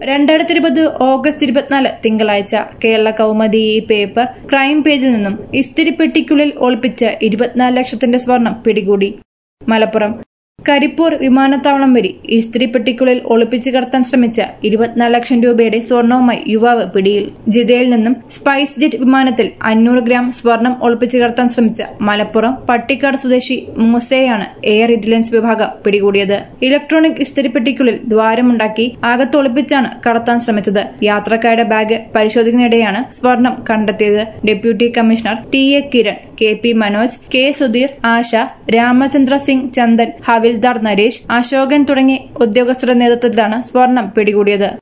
രണ്ടായിരത്തി ഇരുപത് ഓഗസ്റ്റ് ഇരുപത്തിനാല് തിങ്കളാഴ്ച കേരള കൗമുദി ഈ പേപ്പർ ക്രൈം പേജിൽ നിന്നും ഇസ്തിരിപ്പെട്ടിക്കുള്ളിൽ ഒളിപ്പിച്ച ഇരുപത്തിനാല് ലക്ഷത്തിന്റെ സ്വർണം പിടികൂടി മലപ്പുറം കരിപ്പൂർ വിമാനത്താവളം വഴി ഇസ്തിരിപ്പെട്ടിക്കുള്ളിൽ ഒളിപ്പിച്ചു കടത്താൻ ശ്രമിച്ച ഇരുപത്തിനാല് ലക്ഷം രൂപയുടെ സ്വർണവുമായി യുവാവ് പിടിയിൽ ജിദ്ദയിൽ നിന്നും സ്പൈസ് ജെറ്റ് വിമാനത്തിൽ അഞ്ഞൂറ് ഗ്രാം സ്വർണം ഒളിപ്പിച്ചു കടത്താൻ ശ്രമിച്ച മലപ്പുറം പട്ടിക്കാട് സ്വദേശി മൂസയെയാണ് എയർ ഇന്റലിജൻസ് വിഭാഗം പിടികൂടിയത് ഇലക്ട്രോണിക് ഇസ്തിരിപ്പെട്ടിക്കുള്ളിൽ ദ്വാരമുണ്ടാക്കി അകത്ത് ഒളിപ്പിച്ചാണ് കടത്താൻ ശ്രമിച്ചത് യാത്രക്കാരുടെ ബാഗ് പരിശോധിക്കുന്നതിടെയാണ് സ്വർണം കണ്ടെത്തിയത് deputy commissioner T A Kiran K P Manoj K Sudheer Asha Ramachandra Singh Chandan havildar Naresh Ashokan തുടങ്ങിയ ഉദ്യോഗസ്ഥരുടെ നേതൃത്വത്തിലാണ് സ്വർണം പിടികൂടിയത്